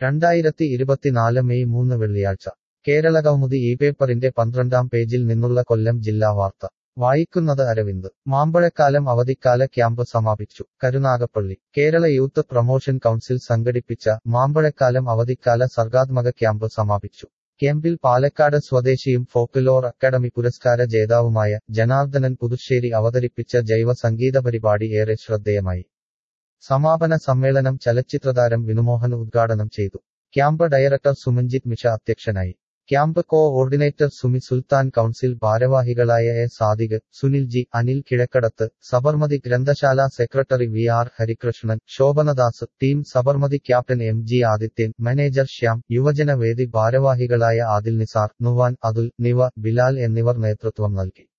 രണ്ടായിരത്തി ഇരുപത്തിനാല് മെയ് മൂന്ന് വെള്ളിയാഴ്ച കേരള കൗമുദി ഈ പേപ്പറിന്റെ പന്ത്രണ്ടാം പേജിൽ നിന്നുള്ള കൊല്ലം ജില്ലാ വാർത്ത വായിക്കുന്നത് അരവിന്ദ് മാമ്പഴക്കാലം അവധിക്കാല ക്യാമ്പ് സമാപിച്ചു Karunagappally Kerala youth promotion council സംഘടിപ്പിച്ച മാമ്പഴക്കാലം അവധിക്കാല സർഗാത്മക ക്യാമ്പ് സമാപിച്ചു ക്യാമ്പിൽ പാലക്കാട് സ്വദേശിയും ഫോക്ലോർ അക്കാദമി പുരസ്കാര ജേതാവുമായ ജനാർദ്ദനൻ പുതുശ്ശേരി അവതരിപ്പിച്ച ജൈവ സംഗീത പരിപാടി ഏറെ ശ്രദ്ധേയമായി സമാപന സമ്മേളനം ചലച്ചിത്രതാരം വിനുമോഹൻ ഉദ്ഘാടനം ചെയ്തു ക്യാമ്പ് ഡയറക്ടർ സുമഞ്ജിത് മിഷ അധ്യക്ഷനായി camp coordinator Sumi Sultan council ഭാരവാഹികളായ എ സാദിഖ് സുനിൽ ജി അനിൽ കിഴക്കടത്ത് സബർമതി ഗ്രന്ഥശാല secretary V R Harikrishnan Shobhanadas team Sabarmati captain M G Adithyan manager Shyam യുവജന വേദി ഭാരവാഹികളായ ആദിൽ നിസാർ നുവാൻ അതുൽ നിവ ബിലാൽ എന്നിവർ നേതൃത്വം നൽകി